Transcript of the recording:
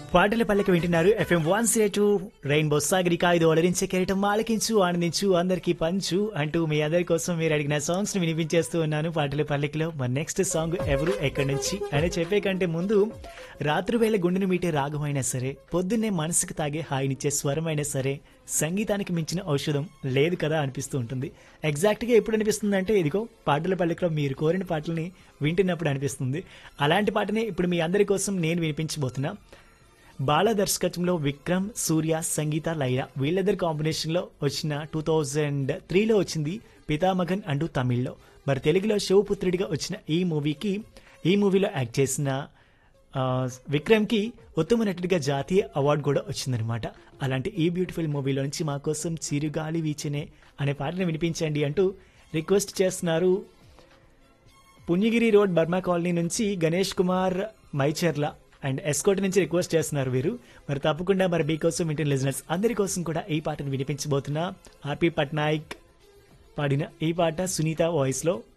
పాటల పల్లెకి వింటున్నారు ఎఫ్ఎం వన్ సే టూ రెయిన్బో సాగరిక ఇది ఒలరించే కెరటం ఆలకించు ఆనందించు అందరికీ పంచు అంటూ మీ అందరి కోసం మీరు అడిగిన సాంగ్స్ ని వినిపించేస్తూ ఉన్నాను పాటల పల్లెకిలో మన నెక్స్ట్ సాంగ్ ఎవరు ఎక్కడి నుంచి అని చెప్పే కంటే ముందు రాత్రి వేళ గుండెను మీటే రాగమైనా సరే పొద్దున్నే మనసుకు తాగే హాయినిచ్చే స్వరమైనా సరే సంగీతానికి మించిన ఔషధం లేదు కదా అనిపిస్తూ ఉంటుంది ఎగ్జాక్ట్ గా ఎప్పుడు అనిపిస్తుంది అంటే ఇదిగో పాటల పల్లెకలో మీరు కోరిన పాటల్ని వింటున్నప్పుడు అనిపిస్తుంది అలాంటి పాటనే ఇప్పుడు మీ అందరి కోసం నేను వినిపించబోతున్నా బాల దర్శకత్వంలో విక్రమ్ సూర్య సంగీత లైలా వీళ్ళిద్దరి కాంబినేషన్లో వచ్చిన టూ థౌజండ్ త్రీలో వచ్చింది పితామగన్ అంటూ తమిళ్లో మరి తెలుగులో శివపుత్రుడిగా వచ్చిన ఈ మూవీకి ఈ మూవీలో యాక్ట్ చేసిన ఆ, విక్రమ్కి ఉత్తమ నటుడిగా జాతీయ అవార్డు కూడా వచ్చిందనమాట అలాంటి ఈ బ్యూటిఫుల్ మూవీలో నుంచి మా కోసం చిరుగాలి వీచనే అనే పాటను వినిపించండి అంటూ రిక్వెస్ట్ చేస్తున్నారు పుణ్యగిరి రోడ్ బర్మా కాలనీ నుంచి గణేష్ కుమార్ మైచర్ల అండ్ ఎస్కోట్ నుంచి రిక్వెస్ట్ చేస్తున్నారు వీరు మరి తప్పకుండా మరి మీకోసం వింటున్న లిజనర్స్ అందరి కోసం కూడా ఈ పాటను వినిపించబోతున్నా ఆర్పి పట్నాయక్ పాడిన ఈ పాట సునీత వాయిస్ లో